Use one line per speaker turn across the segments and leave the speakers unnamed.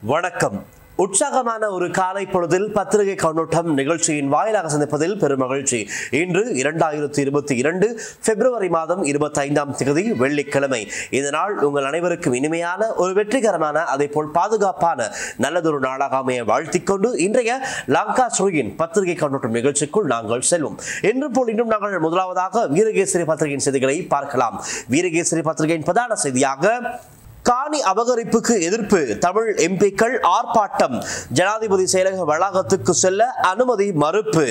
வணக்கம் உற்சாகமான ஒரு காலை பொழுதில் பத்திரிகை கண்ணோட்டம் நிகழ்ச்சியின் வாயிலாக சந்திப்பதில் பெரும் மகிழ்ச்சி இன்று இரண்டாயிரத்தி இருபத்தி இரண்டு பிப்ரவரி மாதம் இருபத்தி ஐந்தாம் தேதி வெள்ளிக்கிழமை இந்த நாள் உங்கள் அனைவருக்கும் இனிமையான ஒரு வெற்றிகரமான அதே போல் பாதுகாப்பான நல்லதொரு நாளாக அமைய வாழ்த்திக் கொண்டு இன்றைய லங்கா ஸ்ரீயின் பத்திரிகை கண்ணோட்டம் நிகழ்ச்சிக்குள் நாங்கள் செல்வோம் என்று போல் இன்றும் நாங்கள் முதலாவதாக வீரகேசரி பத்திரிகையின் செய்திகளை பார்க்கலாம் வீரகேசரி பத்திரிகையின் பிரதான செய்தியாக காணி அபகரிப்புக்கு எதிர்ப்பு தமிழ் எம்பிக்கள் ஆர்ப்பாட்டம் ஜனாதிபதி செயலக வளாகத்துக்கு செல்ல அனுமதி மறுப்பு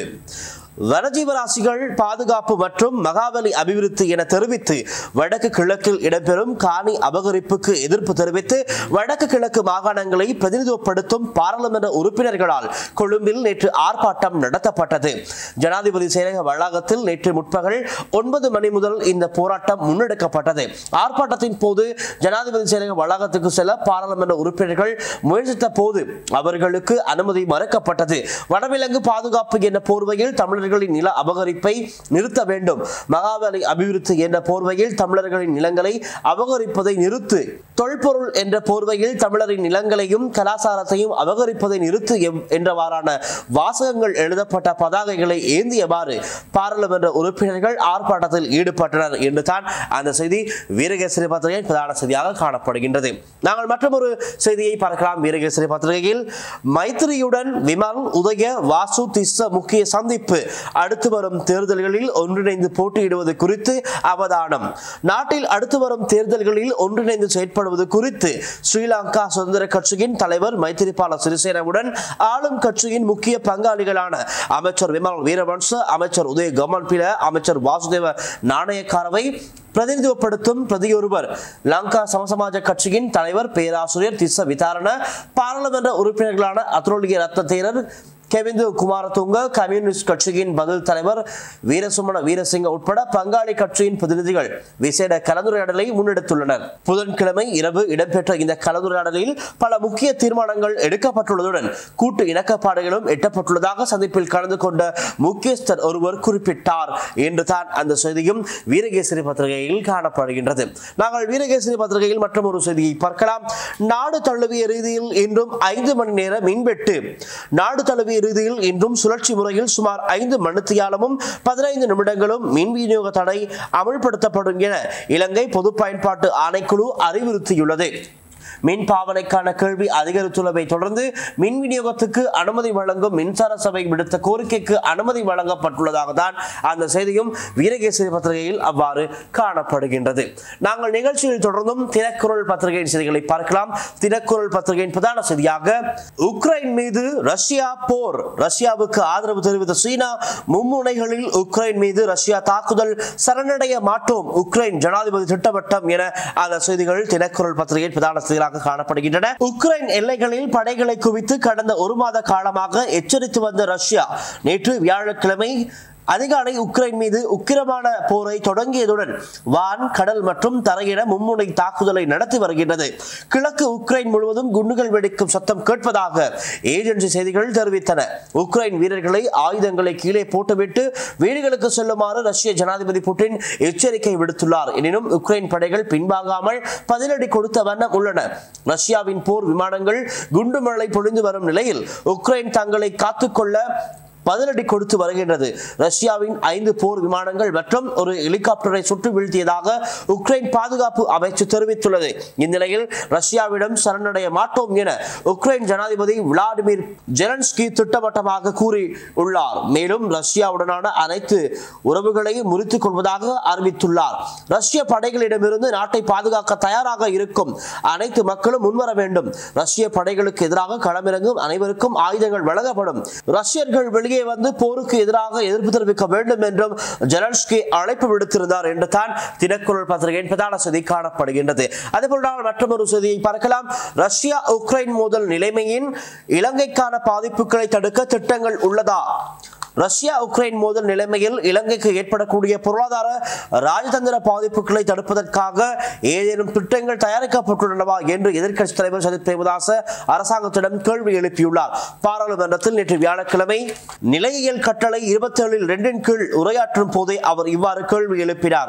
வனஜீவராசிகள் பாதுகாப்பு மற்றும் மகாபலி அபிவிருத்தி என தெரிவித்து வடக்கு கிழக்கில் இடம்பெறும் காணி அபகரிப்புக்கு எதிர்ப்பு தெரிவித்து வடக்கு கிழக்கு மாகாணங்களை பிரதிநிதித்துவப்படுத்தும் பாராளுமன்ற உறுப்பினர்களால் கொழும்பில் நேற்று ஆர்ப்பாட்டம் நடத்தப்பட்டது ஜனாதிபதி செயலக வளாகத்தில் நேற்று முற்பகல் ஒன்பது மணி முதல் இந்த போராட்டம் முன்னெடுக்கப்பட்டது ஆர்ப்பாட்டத்தின் போது ஜனாதிபதி செயலக வளாகத்துக்கு செல்ல பாராளுமன்ற உறுப்பினர்கள் முயற்சித்த போது அவர்களுக்கு அனுமதி மறுக்கப்பட்டது வனவிலங்கு பாதுகாப்பு என்ற போர்வையில் தமிழர்களின் நில அபகரிப்பை நிறுத்த வேண்டும் மகாபலி அபிவிருத்தி என்ற போர்வையில் தமிழர்களின் நிலங்களை அபகரிப்பதை நிறுத்து தொல்பொருள் என்ற போர்வையில் தமிழரின் நிலங்களையும் கலாச்சாரத்தையும் அபகரிப்பதை நிறுத்து எம்- என்றவாறான வாசகங்கள் எழுதப்பட்ட பதாகைகளை ஏந்தியவாறு பாராளுமன்ற உறுப்பினர்கள் ஆர்ப்பாட்டத்தில் ஈடுபட்டனர் என்று தான் அந்த செய்தி வீரகேசரி பத்திரிகை பிரதான செய்தியாக காணப்படுகின்றது நாங்கள் மற்றொரு செய்தியை பார்க்கலாம் வீரகேசரி பத்திரிகையில் மைத்திரியுடன் விமல் உதய வாசு திஸ்ஸ முக்கிய சந்திப்பு அடுத்து வரும் தேர்தல்களில் ஒன்றிணைந்து போட்டியிடுவது குறித்து அவதானம் நாட்டில் அடுத்து வரும் தேர்தல்களில் ஒன்றிணைந்து செயற்படுவது குறித்து ஸ்ரீலங்கா சுதந்திர கட்சியின் தலைவர் மைத்திரிபால சிறிசேனவுடன் ஆளும் கட்சியின் முக்கிய பங்காளிகளான அமைச்சர் விமல் வீரவன்ச அமைச்சர் உதய கமன்பில அமைச்சர் வாசுதேவ நாணயக்காரவை பிரதிநிதித்துவப்படுத்தும் பிரதியொருவர் லங்கா சமசமாஜ கட்சியின் தலைவர் பேராசிரியர் திஸ்ஸ விதாரண பாராளுமன்ற உறுப்பினர்களான அத்ரோலிய ரத்ன தேரர் கெவிந்து குமாரதுங்க கம்யூனிஸ்ட் கட்சியின் பதில் தலைவர் வீரசுமண வீரசிங்க உட்பட பங்காளி கட்சியின் பிரதிநிதிகள் விசேட கலந்துரையாடலை முன்னெடுத்துள்ளனர் புதன்கிழமை இரவு இடம்பெற்ற இந்த கலந்துரையாடலில் பல முக்கிய தீர்மானங்கள் எடுக்கப்பட்டுள்ளதுடன் கூட்டு இணக்கப்பாடுகளும் எட்டப்பட்டுள்ளதாக சந்திப்பில் கலந்து கொண்ட முக்கியஸ்தர் ஒருவர் குறிப்பிட்டார் என்று தான் அந்த செய்தியும் வீரகேசரி பத்திரிகையில் காணப்படுகின்றது நாங்கள் வீரகேசரி பத்திரிகையில் மற்றும் ஒரு செய்தியை பார்க்கலாம் நாடு தழுவிய ரீதியில் இன்றும் ஐந்து மணி நேர மின்வெட்டு நாடு தழுவிய ரீதியில் இன்றும் சுழற்சி முறையில் சுமார் ஐந்து மணித்தியாலமும் பதினைந்து நிமிடங்களும் மின் விநியோக தடை அமல்படுத்தப்படும் என இலங்கை பொது பயன்பாட்டு ஆணைக்குழு அறிவுறுத்தியுள்ளது மின் பாவனைக்கான கேள்வி அதிகரித்துள்ளதை தொடர்ந்து மின் விநியோகத்துக்கு அனுமதி வழங்கும் மின்சார சபை விடுத்த கோரிக்கைக்கு அனுமதி வழங்கப்பட்டுள்ளதாக தான் அந்த செய்தியும் வீரகேசரி பத்திரிகையில் அவ்வாறு காணப்படுகின்றது நாங்கள் நிகழ்ச்சியில் தொடர்ந்தும் தினக்குரல் பத்திரிகையின் செய்திகளை பார்க்கலாம் தினக்குரல் பத்திரிகையின் பிரதான செய்தியாக உக்ரைன் மீது ரஷ்யா போர் ரஷ்யாவுக்கு ஆதரவு தெரிவித்த சீனா மும்முனைகளில் உக்ரைன் மீது ரஷ்யா தாக்குதல் சரணடைய மாட்டோம் உக்ரைன் ஜனாதிபதி திட்டவட்டம் என அந்த செய்திகள் தினக்குரல் பத்திரிகையில் பிரதான செய்திகளாக காணப்படுகின்றன உக்ரைன் எல்லைகளில் படைகளை குவித்து கடந்த ஒரு மாத காலமாக எச்சரித்து வந்த ரஷ்யா நேற்று வியாழக்கிழமை அதிகாலை உக்ரைன் மீது உக்கிரமான போரை தொடங்கியதுடன் வான் கடல் மற்றும் தரையிட மும்முனை தாக்குதலை நடத்தி வருகின்றது கிழக்கு உக்ரைன் முழுவதும் குண்டுகள் வெடிக்கும் சத்தம் கேட்பதாக ஏஜென்சி செய்திகள் தெரிவித்தன உக்ரைன் வீரர்களை ஆயுதங்களை கீழே போட்டுவிட்டு வீடுகளுக்கு செல்லுமாறு ரஷ்ய ஜனாதிபதி புட்டின் எச்சரிக்கை விடுத்துள்ளார் எனினும் உக்ரைன் படைகள் பின்வாங்காமல் பதிலடி கொடுத்த வண்ணம் உள்ளன ரஷ்யாவின் போர் விமானங்கள் குண்டுமழை பொழிந்து வரும் நிலையில் உக்ரைன் தங்களை காத்துக்கொள்ள பதிலடி கொடுத்து வருகின்றது ரஷ்யாவின் ஐந்து போர் விமானங்கள் மற்றும் ஒரு ஹெலிகாப்டரை சுட்டு வீழ்த்தியதாக உக்ரைன் பாதுகாப்பு அமைச்சு தெரிவித்துள்ளது இந்நிலையில் ரஷ்யாவிடம் சரணடைய மாட்டோம் என உக்ரைன் ஜனாதிபதி விளாடிமிர் ஜெலன்ஸ்கி திட்டவட்டமாக கூறியுள்ளார் மேலும் ரஷ்யாவுடனான அனைத்து உறவுகளையும் முறித்துக் கொள்வதாக அறிவித்துள்ளார் ரஷ்ய படைகளிடமிருந்து நாட்டை பாதுகாக்க தயாராக இருக்கும் அனைத்து மக்களும் முன்வர வேண்டும் ரஷ்ய படைகளுக்கு எதிராக களமிறங்கும் அனைவருக்கும் ஆயுதங்கள் வழங்கப்படும் ரஷ்யர்கள் வெளியே வந்து போருக்கு எதிராக எதிர்ப்பு தெரிவிக்க வேண்டும் என்றும் ஜெலன்ஸ்கி அழைப்பு விடுத்திருந்தார் என்று தான் தினக்குரல் பத்திரிகையின் பிரதான செய்தி காணப்படுகின்றது அதேபோல் நாங்கள் மற்றொரு செய்தியை பார்க்கலாம் ரஷ்யா உக்ரைன் மோதல் நிலைமையின் இலங்கைக்கான பாதிப்புகளை தடுக்க திட்டங்கள் உள்ளதா ரஷ்யா உக்ரைன் மோதல் நிலைமையில் இலங்கைக்கு ஏற்படக்கூடிய பொருளாதார ராஜதந்திர பாதிப்புகளை தடுப்பதற்காக ஏதேனும் திட்டங்கள் தயாரிக்கப்பட்டுள்ளனவா என்று எதிர்க்கட்சி தலைவர் சஜித் பிரேமதாச அரசாங்கத்திடம் கேள்வி எழுப்பியுள்ளார் பாராளுமன்றத்தில் நேற்று வியாழக்கிழமை நிலையியல் கட்டளை இருபத்தி ஏழில் ரெண்டின் கீழ் உரையாற்றும் போதே அவர் இவ்வாறு கேள்வி எழுப்பினார்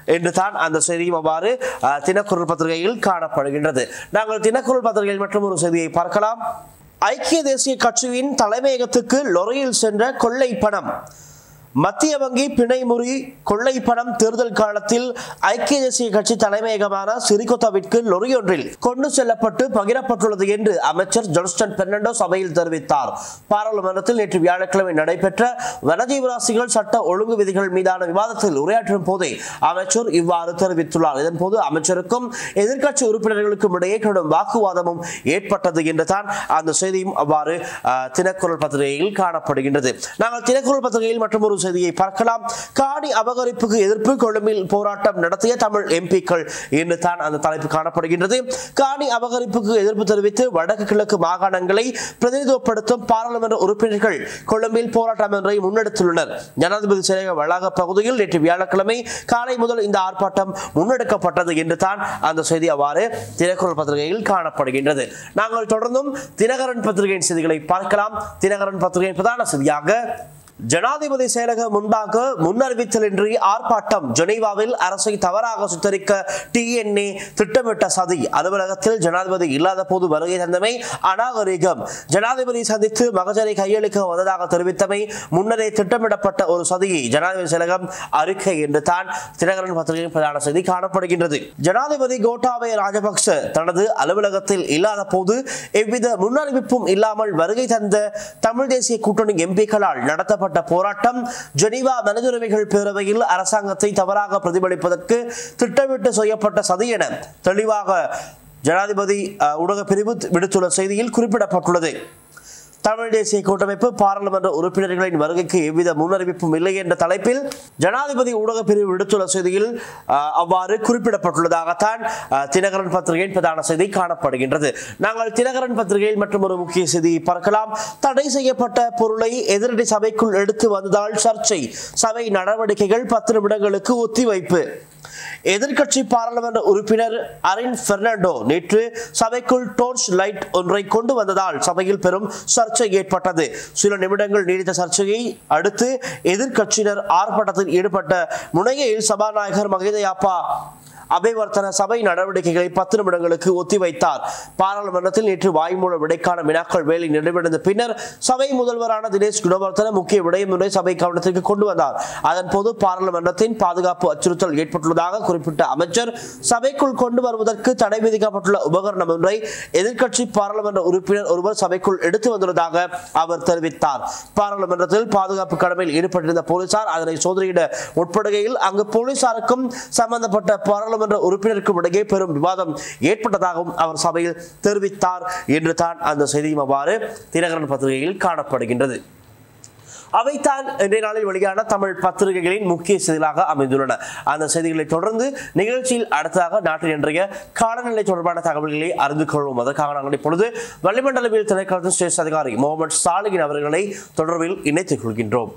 என்று தான் அந்த செய்தியும் அவ்வாறு அஹ், தினக்குரல் பத்திரிகையில் காணப்படுகின்றது நாங்கள் தினக்குரல் பத்திரிகையில் மற்றும் ஒரு செய்தியை பார்க்கலாம் ஐக்கிய தேசிய கட்சியின் தலைமையகத்துக்கு லொரியில் சென்ற கொள்ளை பணம் மத்திய வங்கி பிணைமுறி கொள்ளை பணம் தேர்தல் காலத்தில் ஐக்கிய தேசிய கட்சி தலைமையகமான சிறிகொத்தாவிற்கு லொரியொன்றில் கொண்டு செல்லப்பட்டு பகிரப்பட்டுள்ளது என்று அமைச்சர் ஜொன்ஸ்டன் பெர்னாண்டோ சபையில் தெரிவித்தார் பாராளுமன்றத்தில் நேற்று வியாழக்கிழமை நடைபெற்ற வனஜீவராசிகள் சட்ட ஒழுங்கு விதிகள் மீதான விவாதத்தில் உரையாற்றும் போதே அமைச்சர் இவ்வாறு தெரிவித்துள்ளார் இதன்போது அமைச்சருக்கும் எதிர்க்கட்சி உறுப்பினர்களுக்கும் இடையே கடும் வாக்குவாதமும் ஏற்பட்டது என்று தான் அந்த செய்தியும் அவ்வாறு அஹ், தினக்குரல் பத்திரிகையில் காணப்படுகின்றது நாங்கள் தினக்குரல் பத்திரிகையில் மற்றும் ஒரு செய்தியை பார்க்கலாம் காணி அபகரிப்புக்கு எதிர்ப்பு கொழும்பில் போராட்டம் நடத்திய தமிழ் எம்பிக்கள் என்று தான் அந்த தலைப்பு காணப்படுகின்றது காணி அபகரிப்புக்கு எதிர்ப்பு தெரிவித்து வடக்கு கிழக்கு மாகாணங்களை பிரதிநிதித்துவப்படுத்தும் பாராளுமன்ற உறுப்பினர்கள் கொழும்பில் போராட்டம் ஒன்றை முன்னெடுத்துள்ளனர் ஜனாதிபதி செயலக வளாக பகுதியில் நேற்று வியாழக்கிழமை காலை முதல் இந்த ஆர்ப்பாட்டம் முன்னெடுக்கப்பட்டது என்று தான் அந்த செய்தி அவ்வாறு தினக்குரல் பத்திரிகையில் காணப்படுகின்றது நாங்கள் தொடர்ந்தும் தினகரன் பத்திரிகையின் செய்திகளை பார்க்கலாம் தினகரன் பத்திரிகையின் பிரதான செய்தியாக ஜனாதிபதி செயலக முன்பாக முன்னறிவித்தலின்றி ஆர்ப்பாட்டம் ஜெனீவாவில் அரசை தவறாக சுத்தரிக்க டிஎன்ஏ திட்டமிட்ட சதி அலுவலகத்தில் ஜனாதிபதி இல்லாத போது வருகை தந்தமை அநாகரிகம் ஜனாதிபதி சந்தித்து மகஜரை கையளிக்க வந்ததாக தெரிவித்தமை முன்னரே திட்டமிடப்பட்ட ஒரு சதியை ஜனாதிபதி செயலகம் அறிக்கை என்று தான் தினகரன் பத்திரிகையின் பிரதான செய்தி காணப்படுகின்றது ஜனாதிபதி கோட்டாபய ராஜபக்ச தனது அலுவலகத்தில் இல்லாத போது எவ்வித முன்னறிவிப்பும் இல்லாமல் வருகை தந்த தமிழ் தேசிய கூட்டணி எம்பிக்களால் நடத்தப்பட்ட போராட்டம் ஜெனீவா மனிதுரிமைகள் பேரவையில் அரசாங்கத்தை தவறாக பிரதிபலிப்பதற்கு திட்டமிட்டு செய்யப்பட்ட சதி என தெளிவாக ஜனாதிபதி அஹ், ஊடக பிரிவு விடுத்துள்ள செய்தியில் குறிப்பிடப்பட்டுள்ளது தமிழ் தேசிய கூட்டமைப்பு பாராளுமன்ற உறுப்பினர்களின் வருகைக்கு எவ்வித முன்னறிவிப்பும் இல்லை என்ற தலைப்பில் ஜனாதிபதி ஊடக பிரிவு விடுத்துள்ள செய்தியில் அஹ், அவ்வாறு குறிப்பிடப்பட்டுள்ளதாகத்தான் அஹ், தினகரன் பத்திரிகையின் பிரதான செய்தி காணப்படுகின்றது நாங்கள் தினகரன் பத்திரிகையில் மற்றும் ஒரு முக்கிய செய்தியை பார்க்கலாம் தடை செய்யப்பட்ட பொருளை எதிரடி சபைக்குள் எடுத்து வந்ததால் சர்ச்சை சபை நடவடிக்கைகள் பத்து நிமிடங்களுக்கு ஒத்திவைப்பு எதிர்க்கட்சி பாராளுமன்ற உறுப்பினர் அரின் பெர்னாண்டோ நேற்று சபைக்குள் டோர்ச் லைட் ஒன்றை கொண்டு வந்ததால் சபையில் பெரும் சர்ச்சை ஏற்பட்டது சில நிமிடங்கள் நீடித்த சர்ச்சையை அடுத்து எதிர்க்கட்சியினர் ஆர்ப்பாட்டத்தில் ஈடுபட்ட முனையில் சபாநாயகர் மகித யாப்பா அபிவர்த்தன சபை நடவடிக்கைகளை பத்து நிமிடங்களுக்கு ஒத்திவைத்தார் பாராளுமன்றத்தில் நேற்று வாய்மூல விடைக்கான வினாக்கள் வேலை நிறைவடைந்த பின்னர் சபை முதல்வரான தினேஷ் குணவர்த்தன முக்கிய விடயம் ஒன்றை சபை கவனத்திற்கு கொண்டு வந்தார் அதன் போது பாராளுமன்றத்தின் பாதுகாப்பு அச்சுறுத்தல் ஏற்பட்டுள்ளதாக குறிப்பிட்ட அமைச்சர் சபைக்குள் கொண்டு வருவதற்கு தடை விதிக்கப்பட்டுள்ள உபகரணம் ஒன்றை எதிர்க்கட்சி பாராளுமன்ற உறுப்பினர் ஒருவர் சபைக்குள் எடுத்து வந்துள்ளதாக அவர் தெரிவித்தார் பாராளுமன்றத்தில் பாதுகாப்பு கடமையில் ஈடுபட்டிருந்த போலீசார் அதனை சோதனையிட உட்படுகையில் அங்கு போலீசாருக்கும் சம்பந்தப்பட்ட பாராளுமன்ற உறுப்பினருக்கும் இடையே பெரும் விவாதம் ஏற்பட்டதாகவும் அவர் சபையில் தெரிவித்தார் என்று தான் அந்த செய்தியும் அவ்வாறு தினகரன் பத்திரிகையில் காணப்படுகின்றது அவைதான் இன்றைய நாளில் வெளியான தமிழ் பத்திரிகைகளின் முக்கிய செய்திகளாக அமைந்துள்ளன அந்த செய்திகளை தொடர்ந்து நிகழ்ச்சியில் அடுத்ததாக நாட்டின் இன்றைய காலநிலை தொடர்பான தகவல்களை அறிந்து கொள்வோம் அதற்காக நாங்கள் இப்பொழுது வளிமண்டலவியல் திணைக்களத்தின் சிரேஷ்ட அதிகாரி முகமது சாலிகின் அவர்களை தொடர்பில் இணைத்துக் கொள்கின்றோம்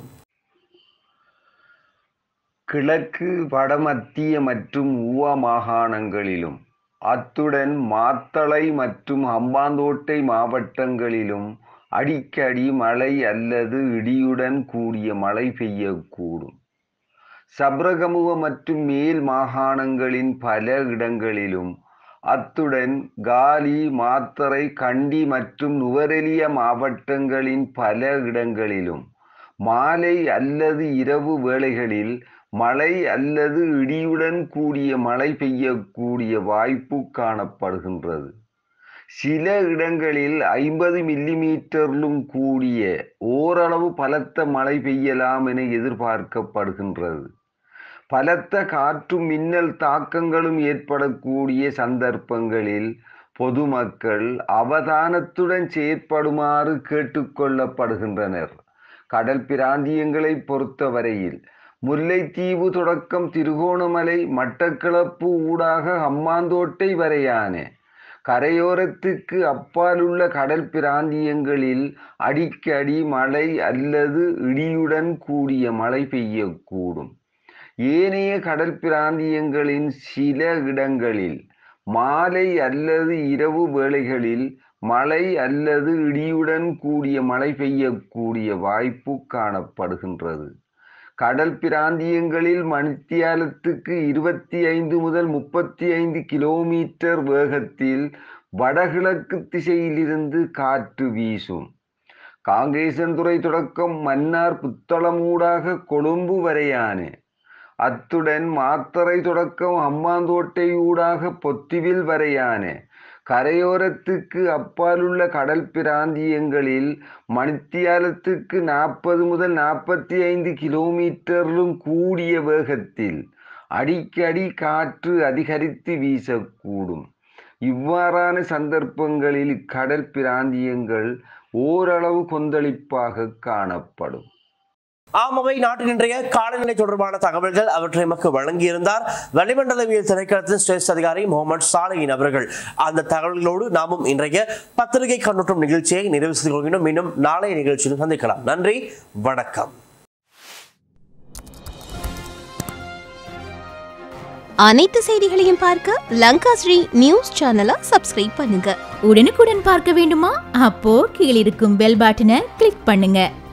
கிழக்கு வடமத்திய மற்றும் ஊவா மாகாணங்களிலும் அத்துடன் மாத்தளை மற்றும் ஹம்பாந்தோட்டை மாவட்டங்களிலும் அடிக்கடி மழை அல்லது இடியுடன் கூடிய மழை பெய்யக்கூடும் சப்ரகமுவ மற்றும் மேல் மாகாணங்களின் பல இடங்களிலும் அத்துடன் காலி மாத்தறை கண்டி மற்றும் நுவரெலிய மாவட்டங்களின் பல இடங்களிலும் மாலை அல்லது இரவு வேளைகளில் மழை அல்லது இடியுடன் கூடிய மழை பெய்யக்கூடிய வாய்ப்பு காணப்படுகின்றது சில இடங்களில் ஐம்பது மில்லிமீட்டரிலும் கூடிய ஓரளவு பலத்த மழை பெய்யலாம் என எதிர்பார்க்கப்படுகின்றது பலத்த காற்றும் மின்னல் தாக்கங்களும் ஏற்படக்கூடிய சந்தர்ப்பங்களில் பொதுமக்கள் அவதானத்துடன் செயற்படுமாறு கேட்டுக்கொள்ளப்படுகின்றனர் கடல் பிராந்தியங்களை பொறுத்தவரையில் முல்லைத்தீவு தொடக்கம் திருகோணமலை மட்டக்களப்பு ஊடாக ஹம்மாந்தோட்டை வரையான கரையோரத்துக்கு அப்பாலுள்ள கடல் பிராந்தியங்களில் அடிக்கடி மழை அல்லது இடியுடன் கூடிய மழை பெய்யக்கூடும் ஏனைய கடல் பிராந்தியங்களின் சில இடங்களில் மாலை அல்லது இரவு வேளைகளில் மழை அல்லது இடியுடன் கூடிய மழை பெய்யக்கூடிய வாய்ப்பு காணப்படுகின்றது கடல் பிராந்தியங்களில் மணித்தியாலத்துக்கு இருபத்தி ஐந்து முதல் முப்பத்தி ஐந்து கிலோமீட்டர் வேகத்தில் வடகிழக்கு திசையிலிருந்து காற்று வீசும் காங்கேசன்துறை தொடக்கம் மன்னார் புத்தளமூடாக கொழும்பு வரையான அத்துடன் மாத்தறை தொடக்கம் அம்மாந்தோட்டை ஊடாக பொத்திவில் வரையான கரையோரத்துக்கு அப்பாலுள்ள கடல் பிராந்தியங்களில் மணித்தியாலத்துக்கு நாற்பது முதல் நாற்பத்தி ஐந்து கிலோமீட்டரிலும் கூடிய வேகத்தில் அடிக்கடி காற்று அதிகரித்து வீசக்கூடும் இவ்வாறான சந்தர்ப்பங்களில் கடல் பிராந்தியங்கள் ஓரளவு கொந்தளிப்பாக காணப்படும்
ஆமவை நாட்டின் இன்றைய காலநிலை தொடர்பான தகவல்கள் அவற்றை நமக்கு வழங்கியிருந்தார் வளிமண்டலவியல் திணைக்களத்தின் சிரேஷ்ட அதிகாரி முகமது சாலையின் அவர்கள் அந்த தகவல்களோடு நாமும் இன்றைய பத்திரிகை கண்ணோட்டம் நிகழ்ச்சியை நிறைவு செய்து கொள்கிறோம் மீண்டும் நாளைய நிகழ்ச்சியில் சந்திக்கலாம் நன்றி வணக்கம்
அனைத்து செய்திகளையும் பார்க்க லங்கா ஸ்ரீ நியூஸ் சேனலை சப்ஸ்கிரைப் பண்ணுங்க
உடனுக்குடன் பார்க்க வேண்டுமா அப்போ கீழிருக்கும் பெல் பட்டனை கிளிக் பண்ணுங்க